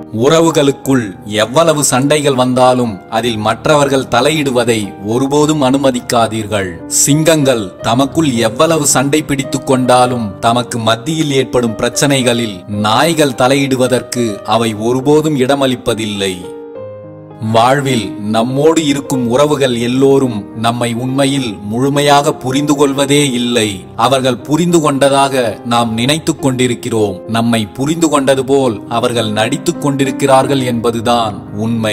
உறவுகளுக்குள் எவ்வளவு சண்டைகள் வந்தாலும் அதில் மற்றவர்கள் தலையிடுவதை ஒருபோதும் அனுமதிக்காதீர்கள் சிங்கங்கள் தமக்குள் எவ்வளவு சண்டை பிடித்துக் கொண்டாலும் தமக்கு மத்தியில் ஏற்படும் பிரச்சனைகளில் நாய்கள் தலையிடுவதற்கு அவை ஒருபோதும் இடமளிப்பதில்லை வாழ்வில் நம்மோடு இருக்கும் உறவுகள் எல்லோரும் நம்மை உண்மையில் முழுமையாக புரிந்து கொள்வதே இல்லை அவர்கள் புரிந்து கொண்டதாக நாம் நினைத்துக் கொண்டிருக்கிறோம் நம்மை புரிந்து கொண்டது போல் அவர்கள் நடித்துக் கொண்டிருக்கிறார்கள் என்பதுதான் உண்மை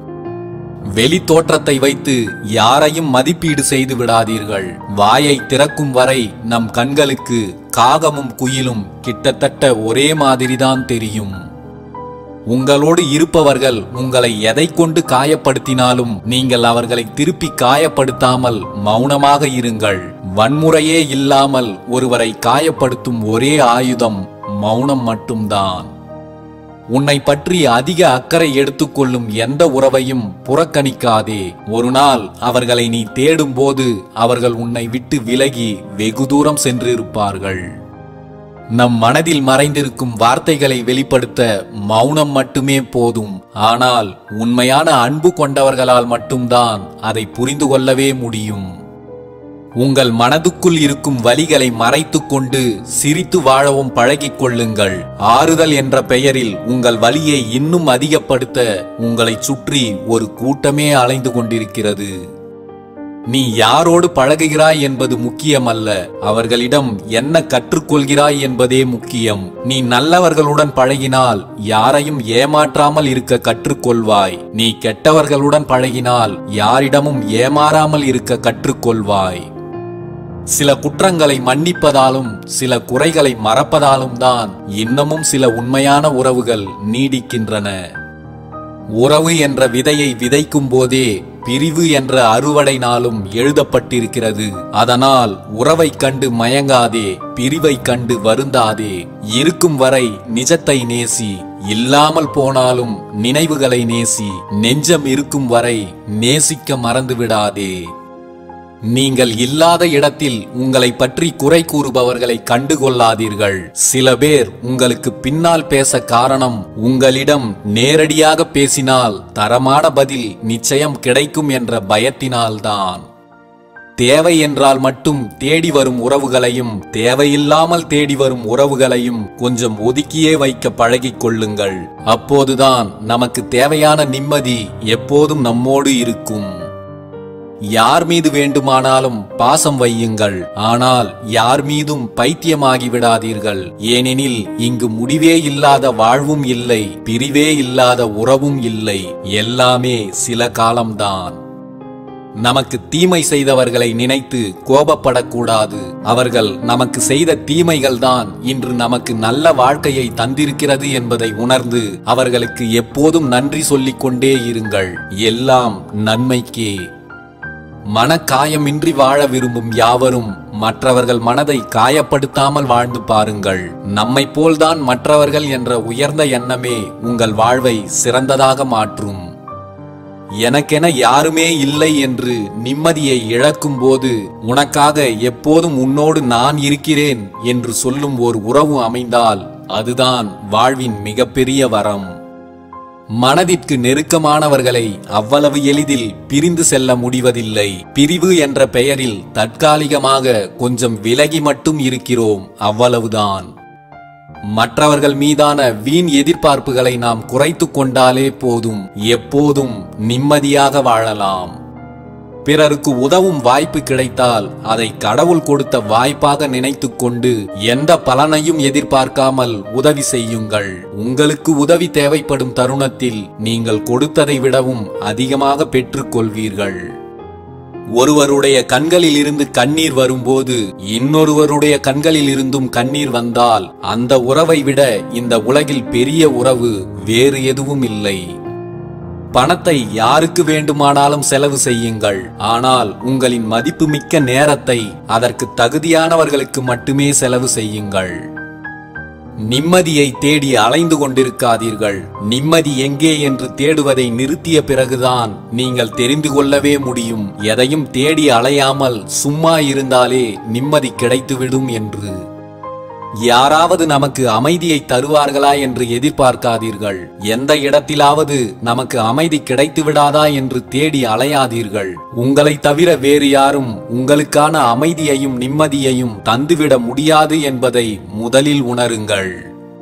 வெளி தோற்றத்தை வைத்து யாரையும் மதிப்பீடு செய்து விடாதீர்கள் வாயை திறக்கும் வரை நம் கண்களுக்கு காகமும் குயிலும் கிட்டத்தட்ட ஒரே மாதிரிதான் தெரியும் உங்களோடு இருப்பவர்கள் உங்களை எதை கொண்டு காயப்படுத்தினாலும் நீங்கள் அவர்களை திருப்பி காயப்படுத்தாமல் மௌனமாக இருங்கள் வன்முறையே இல்லாமல் ஒருவரை காயப்படுத்தும் ஒரே ஆயுதம் மௌனம் மட்டும்தான் உன்னை பற்றி அதிக அக்கறை எடுத்துக்கொள்ளும் எந்த உறவையும் புறக்கணிக்காதே ஒரு நாள் அவர்களை நீ தேடும்போது அவர்கள் உன்னை விட்டு விலகி வெகு தூரம் சென்றிருப்பார்கள் நம் மனதில் மறைந்திருக்கும் வார்த்தைகளை வெளிப்படுத்த மௌனம் மட்டுமே போதும் ஆனால் உண்மையான அன்பு கொண்டவர்களால் மட்டும்தான் அதை புரிந்து கொள்ளவே முடியும் உங்கள் மனதுக்குள் இருக்கும் வலிகளை மறைத்துக் கொண்டு சிரித்து வாழவும் பழகிக் கொள்ளுங்கள் ஆறுதல் என்ற பெயரில் உங்கள் வலியை இன்னும் அதிகப்படுத்த உங்களை சுற்றி ஒரு கூட்டமே அலைந்து கொண்டிருக்கிறது நீ யாரோடு பழகுகிறாய் என்பது முக்கியமல்ல அவர்களிடம் என்ன கற்றுக்கொள்கிறாய் என்பதே முக்கியம் நீ நல்லவர்களுடன் பழகினால் யாரையும் ஏமாற்றாமல் இருக்க கற்றுக்கொள்வாய் நீ கெட்டவர்களுடன் பழகினால் யாரிடமும் ஏமாறாமல் இருக்க கற்றுக்கொள்வாய் சில குற்றங்களை மன்னிப்பதாலும் சில குறைகளை மறப்பதாலும் தான் இன்னமும் சில உண்மையான உறவுகள் நீடிக்கின்றன உறவு என்ற விதையை விதைக்கும் போதே பிரிவு என்ற அறுவடை நாளும் எழுதப்பட்டிருக்கிறது அதனால் உறவைக் கண்டு மயங்காதே பிரிவைக் கண்டு வருந்தாதே இருக்கும் வரை நிஜத்தை நேசி இல்லாமல் போனாலும் நினைவுகளை நேசி நெஞ்சம் இருக்கும் வரை நேசிக்க மறந்து விடாதே நீங்கள் இல்லாத இடத்தில் உங்களை பற்றி குறை கூறுபவர்களை கண்டுகொள்ளாதீர்கள் சில பேர் உங்களுக்கு பின்னால் பேச காரணம் உங்களிடம் நேரடியாக பேசினால் தரமான பதில் நிச்சயம் கிடைக்கும் என்ற பயத்தினால்தான் தேவை என்றால் மட்டும் தேடி வரும் உறவுகளையும் தேவையில்லாமல் தேடி வரும் உறவுகளையும் கொஞ்சம் ஒதுக்கியே வைக்க பழகிக் கொள்ளுங்கள் அப்போதுதான் நமக்கு தேவையான நிம்மதி எப்போதும் நம்மோடு இருக்கும் யார் மீது வேண்டுமானாலும் பாசம் வையுங்கள் ஆனால் யார் மீதும் பைத்தியமாகி விடாதீர்கள் ஏனெனில் இங்கு முடிவே இல்லாத வாழ்வும் இல்லை பிரிவே இல்லாத உறவும் இல்லை எல்லாமே சில காலம்தான் நமக்கு தீமை செய்தவர்களை நினைத்து கோபப்படக்கூடாது அவர்கள் நமக்கு செய்த தீமைகள்தான் இன்று நமக்கு நல்ல வாழ்க்கையை தந்திருக்கிறது என்பதை உணர்ந்து அவர்களுக்கு எப்போதும் நன்றி சொல்லிக் கொண்டே இருங்கள் எல்லாம் நன்மைக்கே மனக்காயமின்றி வாழ விரும்பும் யாவரும் மற்றவர்கள் மனதை காயப்படுத்தாமல் வாழ்ந்து பாருங்கள் நம்மை போல்தான் மற்றவர்கள் என்ற உயர்ந்த எண்ணமே உங்கள் வாழ்வை சிறந்ததாக மாற்றும் எனக்கென யாருமே இல்லை என்று நிம்மதியை இழக்கும் போது உனக்காக எப்போதும் உன்னோடு நான் இருக்கிறேன் என்று சொல்லும் ஒரு உறவு அமைந்தால் அதுதான் வாழ்வின் மிகப்பெரிய வரம் மனதிற்கு நெருக்கமானவர்களை அவ்வளவு எளிதில் பிரிந்து செல்ல முடிவதில்லை பிரிவு என்ற பெயரில் தற்காலிகமாக கொஞ்சம் விலகி மட்டும் இருக்கிறோம் அவ்வளவுதான் மற்றவர்கள் மீதான வீண் எதிர்பார்ப்புகளை நாம் குறைத்துக் கொண்டாலே போதும் எப்போதும் நிம்மதியாக வாழலாம் பிறருக்கு உதவும் வாய்ப்பு கிடைத்தால் அதை கடவுள் கொடுத்த வாய்ப்பாக நினைத்துக் கொண்டு எந்த பலனையும் எதிர்பார்க்காமல் உதவி செய்யுங்கள் உங்களுக்கு உதவி தேவைப்படும் தருணத்தில் நீங்கள் கொடுத்ததை விடவும் அதிகமாக பெற்றுக்கொள்வீர்கள் ஒருவருடைய கண்களில் இருந்து கண்ணீர் வரும்போது இன்னொருவருடைய கண்களில் இருந்தும் கண்ணீர் வந்தால் அந்த உறவை விட இந்த உலகில் பெரிய உறவு வேறு எதுவும் இல்லை பணத்தை யாருக்கு வேண்டுமானாலும் செலவு செய்யுங்கள் ஆனால் உங்களின் மதிப்புமிக்க நேரத்தை அதற்கு தகுதியானவர்களுக்கு மட்டுமே செலவு செய்யுங்கள் நிம்மதியை தேடி அலைந்து கொண்டிருக்காதீர்கள் நிம்மதி எங்கே என்று தேடுவதை நிறுத்திய பிறகுதான் நீங்கள் தெரிந்து கொள்ளவே முடியும் எதையும் தேடி அலையாமல் சும்மா இருந்தாலே நிம்மதி கிடைத்துவிடும் என்று யாராவது நமக்கு அமைதியை தருவார்களா என்று எதிர்பார்க்காதீர்கள் எந்த இடத்திலாவது நமக்கு அமைதி கிடைத்து விடாதா என்று தேடி அலையாதீர்கள் உங்களை தவிர வேறு யாரும் உங்களுக்கான அமைதியையும் நிம்மதியையும் தந்துவிட முடியாது என்பதை முதலில் உணருங்கள்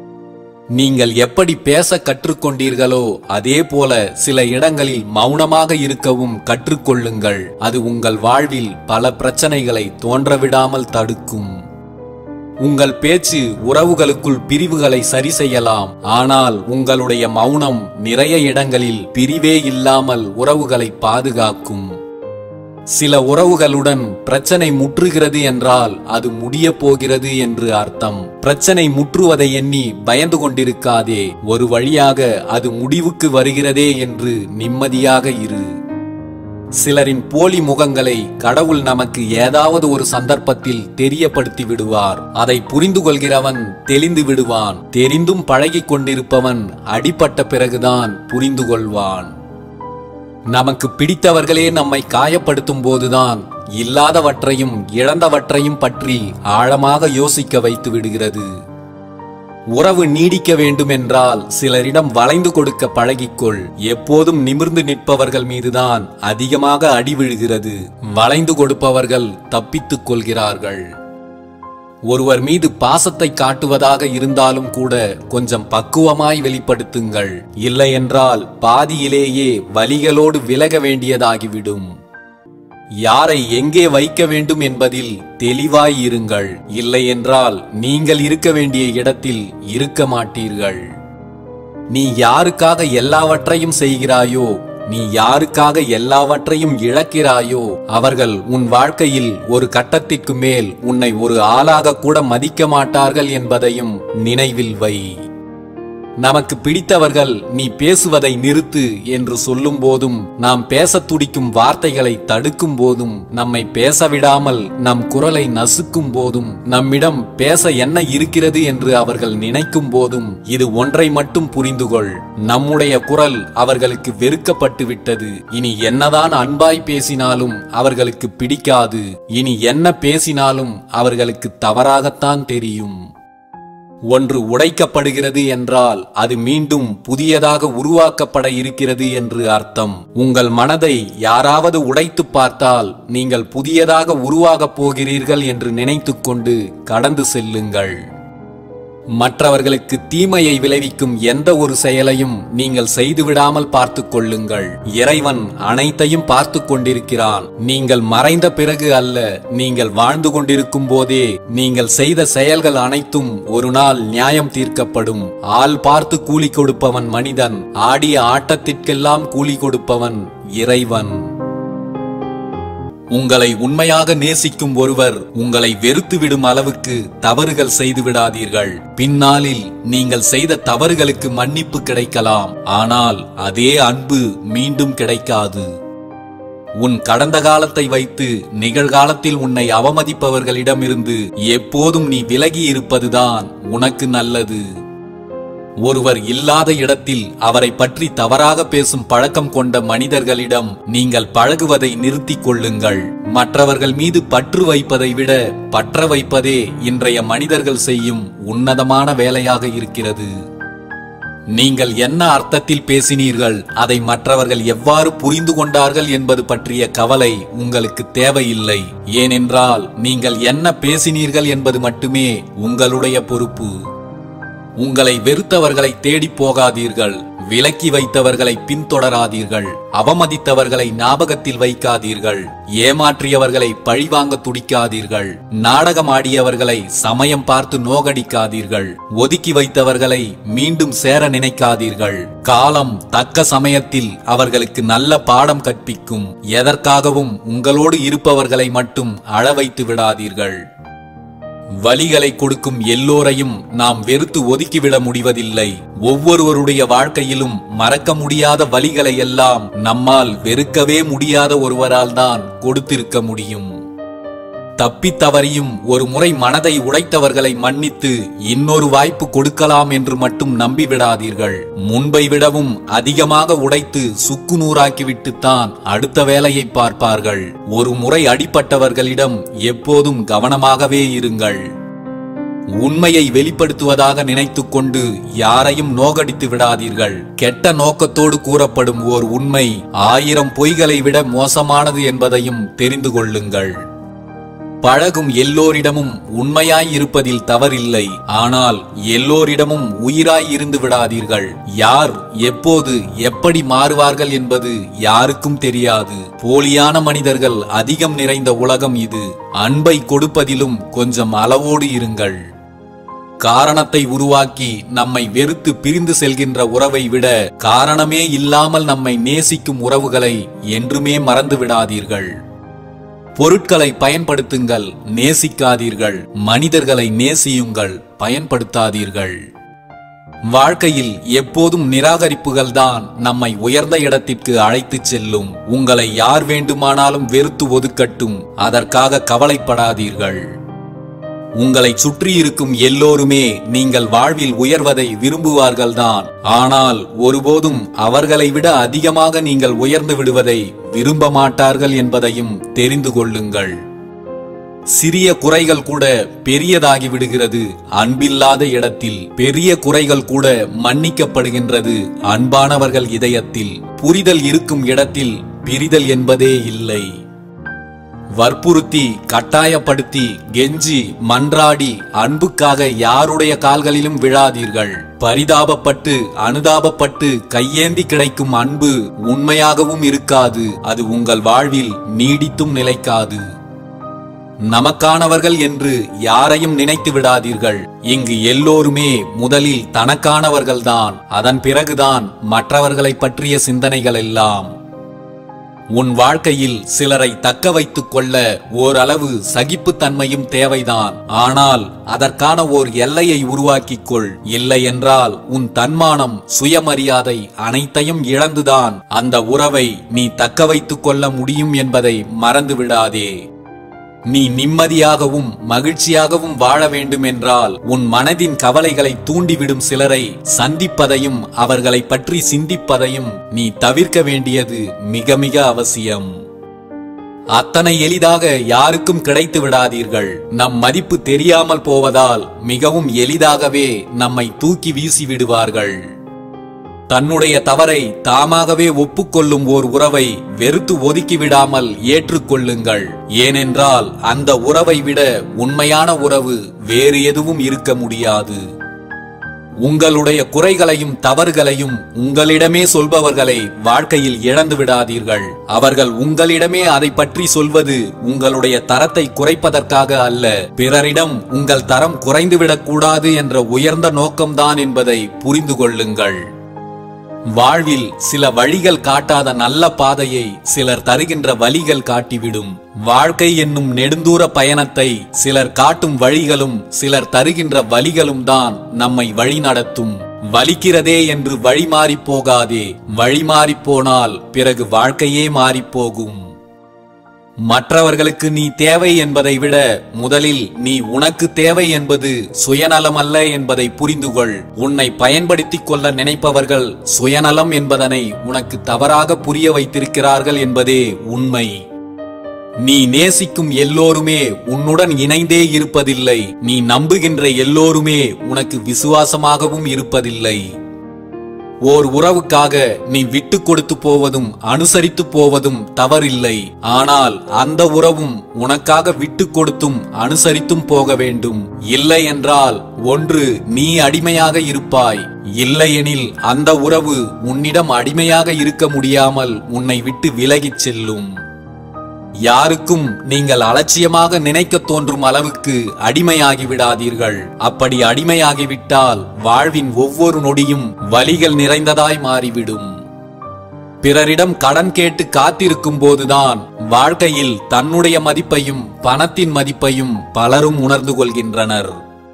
நீங்கள் எப்படி பேச கற்றுக்கொண்டீர்களோ அதே போல சில இடங்களில் மௌனமாக இருக்கவும் கற்றுக்கொள்ளுங்கள் அது உங்கள் வாழ்வில் பல பிரச்சனைகளை தோன்றவிடாமல் தடுக்கும் உங்கள் பேச்சு உறவுகளுக்குள் பிரிவுகளை சரி செய்யலாம் ஆனால் உங்களுடைய மௌனம் நிறைய இடங்களில் பிரிவே இல்லாமல் உறவுகளை பாதுகாக்கும் சில உறவுகளுடன் பிரச்சனை முற்றுகிறது என்றால் அது முடிய போகிறது என்று அர்த்தம் பிரச்சனை முற்றுவதை எண்ணி பயந்து கொண்டிருக்காதே ஒரு வழியாக அது முடிவுக்கு வருகிறதே என்று நிம்மதியாக இரு சிலரின் போலி முகங்களை கடவுள் நமக்கு ஏதாவது ஒரு சந்தர்ப்பத்தில் தெரியப்படுத்தி விடுவார் அதை புரிந்து கொள்கிறவன் தெளிந்து விடுவான் தெரிந்தும் பழகிக் கொண்டிருப்பவன் அடிபட்ட பிறகுதான் புரிந்து கொள்வான் நமக்கு பிடித்தவர்களே நம்மை காயப்படுத்தும் போதுதான் இல்லாதவற்றையும் இழந்தவற்றையும் பற்றி ஆழமாக யோசிக்க வைத்து விடுகிறது உறவு நீடிக்க வேண்டுமென்றால் சிலரிடம் வளைந்து கொடுக்க பழகிக்கொள் எப்போதும் நிமிர்ந்து நிற்பவர்கள் மீதுதான் அதிகமாக அடி விழுகிறது வளைந்து கொடுப்பவர்கள் தப்பித்துக் கொள்கிறார்கள் ஒருவர் மீது பாசத்தை காட்டுவதாக இருந்தாலும் கூட கொஞ்சம் பக்குவமாய் வெளிப்படுத்துங்கள் இல்லையென்றால் பாதியிலேயே வலிகளோடு விலக வேண்டியதாகிவிடும் யாரை எங்கே வைக்க வேண்டும் என்பதில் தெளிவாய் இருங்கள் இல்லையென்றால் நீங்கள் இருக்க வேண்டிய இடத்தில் இருக்க மாட்டீர்கள் நீ யாருக்காக எல்லாவற்றையும் செய்கிறாயோ நீ யாருக்காக எல்லாவற்றையும் இழக்கிறாயோ அவர்கள் உன் வாழ்க்கையில் ஒரு கட்டத்திற்கு மேல் உன்னை ஒரு ஆளாக கூட மதிக்க மாட்டார்கள் என்பதையும் நினைவில் வை நமக்கு பிடித்தவர்கள் நீ பேசுவதை நிறுத்து என்று சொல்லும் போதும் நாம் பேசத் துடிக்கும் வார்த்தைகளை தடுக்கும் போதும் நம்மை பேச விடாமல் நம் குரலை நசுக்கும் போதும் நம்மிடம் பேச என்ன இருக்கிறது என்று அவர்கள் நினைக்கும் போதும் இது ஒன்றை மட்டும் புரிந்துகொள் நம்முடைய குரல் அவர்களுக்கு வெறுக்கப்பட்டு விட்டது இனி என்னதான் அன்பாய் பேசினாலும் அவர்களுக்கு பிடிக்காது இனி என்ன பேசினாலும் அவர்களுக்கு தவறாகத்தான் தெரியும் ஒன்று உடைக்கப்படுகிறது என்றால் அது மீண்டும் புதியதாக உருவாக்கப்பட இருக்கிறது என்று அர்த்தம் உங்கள் மனதை யாராவது உடைத்து பார்த்தால் நீங்கள் புதியதாக உருவாகப் போகிறீர்கள் என்று நினைத்துக்கொண்டு கடந்து செல்லுங்கள் மற்றவர்களுக்கு தீமையை விளைவிக்கும் எந்த ஒரு செயலையும் நீங்கள் செய்துவிடாமல் பார்த்துக் கொள்ளுங்கள் இறைவன் அனைத்தையும் பார்த்துக் கொண்டிருக்கிறான் நீங்கள் மறைந்த பிறகு அல்ல நீங்கள் வாழ்ந்து கொண்டிருக்கும் போதே நீங்கள் செய்த செயல்கள் அனைத்தும் ஒரு நாள் நியாயம் தீர்க்கப்படும் ஆள் பார்த்து கூலி கொடுப்பவன் மனிதன் ஆடிய ஆட்டத்திற்கெல்லாம் கூலி கொடுப்பவன் இறைவன் உங்களை உண்மையாக நேசிக்கும் ஒருவர் உங்களை வெறுத்து விடும் அளவுக்கு தவறுகள் செய்து விடாதீர்கள் பின்னாளில் நீங்கள் செய்த தவறுகளுக்கு மன்னிப்பு கிடைக்கலாம் ஆனால் அதே அன்பு மீண்டும் கிடைக்காது உன் கடந்த காலத்தை வைத்து நிகழ்காலத்தில் உன்னை அவமதிப்பவர்களிடமிருந்து எப்போதும் நீ விலகி இருப்பதுதான் உனக்கு நல்லது ஒருவர் இல்லாத இடத்தில் அவரை பற்றி தவறாக பேசும் பழக்கம் கொண்ட மனிதர்களிடம் நீங்கள் பழகுவதை நிறுத்திக் கொள்ளுங்கள் மற்றவர்கள் மீது பற்று வைப்பதை விட பற்ற வைப்பதே இன்றைய மனிதர்கள் செய்யும் உன்னதமான வேலையாக இருக்கிறது நீங்கள் என்ன அர்த்தத்தில் பேசினீர்கள் அதை மற்றவர்கள் எவ்வாறு புரிந்து கொண்டார்கள் என்பது பற்றிய கவலை உங்களுக்கு தேவையில்லை ஏனென்றால் நீங்கள் என்ன பேசினீர்கள் என்பது மட்டுமே உங்களுடைய பொறுப்பு உங்களை வெறுத்தவர்களை தேடி போகாதீர்கள் விலக்கி வைத்தவர்களை பின்தொடராதீர்கள் அவமதித்தவர்களை ஞாபகத்தில் வைக்காதீர்கள் ஏமாற்றியவர்களை பழிவாங்க துடிக்காதீர்கள் நாடகமாடியவர்களை சமயம் பார்த்து நோகடிக்காதீர்கள் ஒதுக்கி வைத்தவர்களை மீண்டும் சேர நினைக்காதீர்கள் காலம் தக்க சமயத்தில் அவர்களுக்கு நல்ல பாடம் கற்பிக்கும் எதற்காகவும் உங்களோடு இருப்பவர்களை மட்டும் அழ வைத்து விடாதீர்கள் வலிகளை கொடுக்கும் எல்லோரையும் நாம் வெறுத்து ஒதுக்கிவிட முடிவதில்லை ஒவ்வொருவருடைய வாழ்க்கையிலும் மறக்க முடியாத வலிகளை எல்லாம் நம்மால் வெறுக்கவே முடியாத ஒருவரால் தான் கொடுத்திருக்க முடியும் தப்பித் தவறியும் ஒரு முறை மனதை உடைத்தவர்களை மன்னித்து இன்னொரு வாய்ப்பு கொடுக்கலாம் என்று மட்டும் நம்பிவிடாதீர்கள் முன்பை விடவும் அதிகமாக உடைத்து சுக்கு நூறாக்கிவிட்டுத்தான் அடுத்த வேலையை பார்ப்பார்கள் ஒரு முறை அடிப்பட்டவர்களிடம் எப்போதும் கவனமாகவே இருங்கள் உண்மையை வெளிப்படுத்துவதாக நினைத்துக் கொண்டு யாரையும் நோகடித்து விடாதீர்கள் கெட்ட நோக்கத்தோடு கூறப்படும் ஓர் உண்மை ஆயிரம் பொய்களை விட மோசமானது என்பதையும் தெரிந்து கொள்ளுங்கள் பழகும் எல்லோரிடமும் உண்மையாய் இருப்பதில் தவறில்லை ஆனால் எல்லோரிடமும் உயிராய் இருந்து விடாதீர்கள் யார் எப்போது எப்படி மாறுவார்கள் என்பது யாருக்கும் தெரியாது போலியான மனிதர்கள் அதிகம் நிறைந்த உலகம் இது அன்பை கொடுப்பதிலும் கொஞ்சம் அளவோடு இருங்கள் காரணத்தை உருவாக்கி நம்மை வெறுத்து பிரிந்து செல்கின்ற உறவை விட காரணமே இல்லாமல் நம்மை நேசிக்கும் உறவுகளை என்றுமே மறந்து விடாதீர்கள் பொருட்களை பயன்படுத்துங்கள் நேசிக்காதீர்கள் மனிதர்களை நேசியுங்கள் பயன்படுத்தாதீர்கள் வாழ்க்கையில் எப்போதும் நிராகரிப்புகள் தான் நம்மை உயர்ந்த இடத்திற்கு அழைத்துச் செல்லும் உங்களை யார் வேண்டுமானாலும் வெறுத்து ஒதுக்கட்டும் அதற்காக கவலைப்படாதீர்கள் உங்களை சுற்றியிருக்கும் எல்லோருமே நீங்கள் வாழ்வில் உயர்வதை விரும்புவார்கள்தான் ஆனால் ஒருபோதும் அவர்களை விட அதிகமாக நீங்கள் உயர்ந்து விடுவதை விரும்ப மாட்டார்கள் என்பதையும் தெரிந்து கொள்ளுங்கள் சிறிய குறைகள் கூட பெரியதாகி விடுகிறது அன்பில்லாத இடத்தில் பெரிய குறைகள் கூட மன்னிக்கப்படுகின்றது அன்பானவர்கள் இதயத்தில் புரிதல் இருக்கும் இடத்தில் பிரிதல் என்பதே இல்லை வற்புறுத்தி கட்டாயப்படுத்தி கெஞ்சி மன்றாடி அன்புக்காக யாருடைய கால்களிலும் விழாதீர்கள் பரிதாபப்பட்டு அனுதாபப்பட்டு கையேந்தி கிடைக்கும் அன்பு உண்மையாகவும் இருக்காது அது உங்கள் வாழ்வில் நீடித்தும் நிலைக்காது நமக்கானவர்கள் என்று யாரையும் நினைத்து விடாதீர்கள் இங்கு எல்லோருமே முதலில் தனக்கானவர்கள்தான் அதன் பிறகுதான் மற்றவர்களை பற்றிய சிந்தனைகள் எல்லாம் உன் வாழ்க்கையில் சிலரை தக்க வைத்துக் கொள்ள ஓரளவு சகிப்புத்தன்மையும் தேவைதான் ஆனால் அதற்கான ஓர் எல்லையை உருவாக்கிக் கொள் இல்லை என்றால் உன் தன்மானம் சுயமரியாதை அனைத்தையும் இழந்துதான் அந்த உறவை நீ தக்க வைத்துக் கொள்ள முடியும் என்பதை மறந்து விடாதே நீ நிம்மதியாகவும் மகிழ்ச்சியாகவும் வாழ வேண்டும் என்றால் உன் மனதின் கவலைகளை தூண்டிவிடும் சிலரை சந்திப்பதையும் அவர்களை பற்றி சிந்திப்பதையும் நீ தவிர்க்க வேண்டியது மிக மிக அவசியம் அத்தனை எளிதாக யாருக்கும் கிடைத்து விடாதீர்கள் நம் மதிப்பு தெரியாமல் போவதால் மிகவும் எளிதாகவே நம்மை தூக்கி வீசி விடுவார்கள் தன்னுடைய தவறை தாமாகவே ஒப்புக்கொள்ளும் ஓர் உறவை வெறுத்து ஒதுக்கி விடாமல் ஏற்றுக்கொள்ளுங்கள் ஏனென்றால் அந்த உறவை விட உண்மையான உறவு வேறு எதுவும் இருக்க முடியாது உங்களுடைய குறைகளையும் தவறுகளையும் உங்களிடமே சொல்பவர்களை வாழ்க்கையில் இழந்து விடாதீர்கள் அவர்கள் உங்களிடமே அதை பற்றி சொல்வது உங்களுடைய தரத்தை குறைப்பதற்காக அல்ல பிறரிடம் உங்கள் தரம் குறைந்துவிடக் கூடாது என்ற உயர்ந்த நோக்கம்தான் என்பதை புரிந்து கொள்ளுங்கள் வாழ்வில் சில வழிகள் காட்டாத நல்ல பாதையை சிலர் தருகின்ற வழிகள் காட்டிவிடும் வாழ்க்கை என்னும் நெடுந்தூர பயணத்தை சிலர் காட்டும் வழிகளும் சிலர் தருகின்ற வழிகளும் தான் நம்மை வழி நடத்தும் வலிக்கிறதே என்று வழி மாறிப் போகாதே வழி மாறிப் போனால் பிறகு வாழ்க்கையே மாறிப் போகும் மற்றவர்களுக்கு நீ தேவை என்பதை விட முதலில் நீ உனக்கு தேவை என்பது சுயநலம் அல்ல என்பதை புரிந்து கொள் உன்னை பயன்படுத்திக் கொள்ள நினைப்பவர்கள் சுயநலம் என்பதனை உனக்கு தவறாக புரிய வைத்திருக்கிறார்கள் என்பதே உண்மை நீ நேசிக்கும் எல்லோருமே உன்னுடன் இணைந்தே இருப்பதில்லை நீ நம்புகின்ற எல்லோருமே உனக்கு விசுவாசமாகவும் இருப்பதில்லை ஓர் உறவுக்காக நீ விட்டு கொடுத்து போவதும் அனுசரித்து போவதும் தவறில்லை ஆனால் அந்த உறவும் உனக்காக விட்டு கொடுத்தும் அனுசரித்தும் போக வேண்டும் இல்லை என்றால் ஒன்று நீ அடிமையாக இருப்பாய் இல்லையெனில் அந்த உறவு உன்னிடம் அடிமையாக இருக்க முடியாமல் உன்னை விட்டு விலகிச் செல்லும் யாருக்கும் நீங்கள் அலட்சியமாக நினைக்க தோன்றும் அளவுக்கு அடிமையாகி விடாதீர்கள் அப்படி அடிமையாகிவிட்டால் வாழ்வின் ஒவ்வொரு நொடியும் வலிகள் நிறைந்ததாய் மாறிவிடும் பிறரிடம் கடன் கேட்டு காத்திருக்கும் போதுதான் வாழ்க்கையில் தன்னுடைய மதிப்பையும் பணத்தின் மதிப்பையும் பலரும் உணர்ந்து கொள்கின்றனர்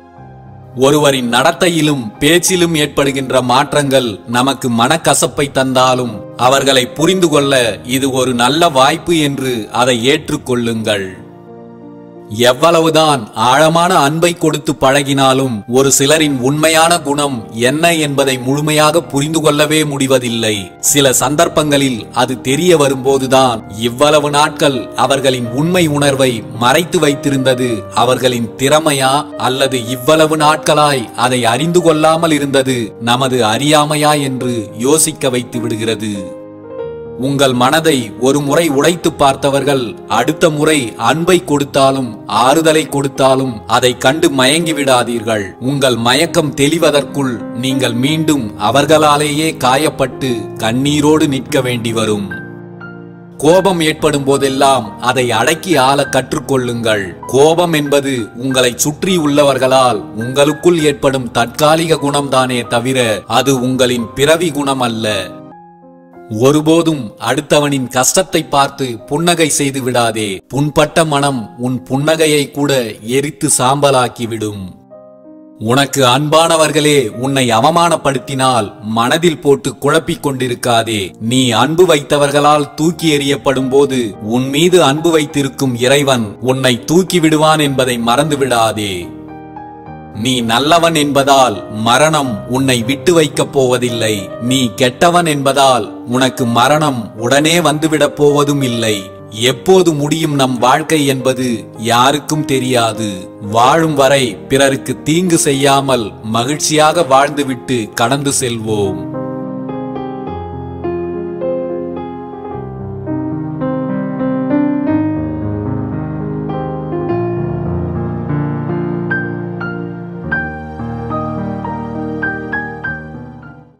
ஒருவரின் நடத்தையிலும் பேச்சிலும் ஏற்படுகின்ற மாற்றங்கள் நமக்கு மனக்கசப்பை தந்தாலும் அவர்களை புரிந்து கொள்ள இது ஒரு நல்ல வாய்ப்பு என்று அதை ஏற்றுக்கொள்ளுங்கள் எவ்வளவுதான் ஆழமான அன்பை கொடுத்து பழகினாலும் ஒரு சிலரின் உண்மையான குணம் என்ன என்பதை முழுமையாக புரிந்து கொள்ளவே முடிவதில்லை சில சந்தர்ப்பங்களில் அது தெரிய வரும்போதுதான் இவ்வளவு நாட்கள் அவர்களின் உண்மை உணர்வை மறைத்து வைத்திருந்தது அவர்களின் திறமையா அல்லது இவ்வளவு நாட்களாய் அதை அறிந்து கொள்ளாமல் இருந்தது நமது அறியாமையா என்று யோசிக்க வைத்து விடுகிறது உங்கள் மனதை ஒரு முறை உடைத்து பார்த்தவர்கள் அடுத்த முறை அன்பை கொடுத்தாலும் ஆறுதலை கொடுத்தாலும் அதை கண்டு மயங்கி விடாதீர்கள் உங்கள் மயக்கம் தெளிவதற்குள் நீங்கள் மீண்டும் அவர்களாலேயே காயப்பட்டு கண்ணீரோடு நிற்க வேண்டி வரும் கோபம் ஏற்படும் போதெல்லாம் அதை அடக்கி ஆள கற்றுக்கொள்ளுங்கள் கோபம் என்பது உங்களை சுற்றி உள்ளவர்களால் உங்களுக்குள் ஏற்படும் தற்காலிக குணம்தானே தவிர அது உங்களின் பிறவி குணம் அல்ல ஒருபோதும் அடுத்தவனின் கஷ்டத்தை பார்த்து புன்னகை செய்து விடாதே புண்பட்ட மனம் உன் புன்னகையை கூட எரித்து சாம்பலாக்கிவிடும் உனக்கு அன்பானவர்களே உன்னை அவமானப்படுத்தினால் மனதில் போட்டு குழப்பிக் கொண்டிருக்காதே நீ அன்பு வைத்தவர்களால் தூக்கி எறியப்படும் போது உன் மீது அன்பு வைத்திருக்கும் இறைவன் உன்னை தூக்கி விடுவான் என்பதை மறந்து விடாதே நீ நல்லவன் என்பதால் மரணம் உன்னை விட்டு வைக்கப் போவதில்லை நீ கெட்டவன் என்பதால் உனக்கு மரணம் உடனே வந்துவிடப் போவதும் இல்லை எப்போது முடியும் நம் வாழ்க்கை என்பது யாருக்கும் தெரியாது வாழும் வரை பிறருக்கு தீங்கு செய்யாமல் மகிழ்ச்சியாக வாழ்ந்துவிட்டு கடந்து செல்வோம்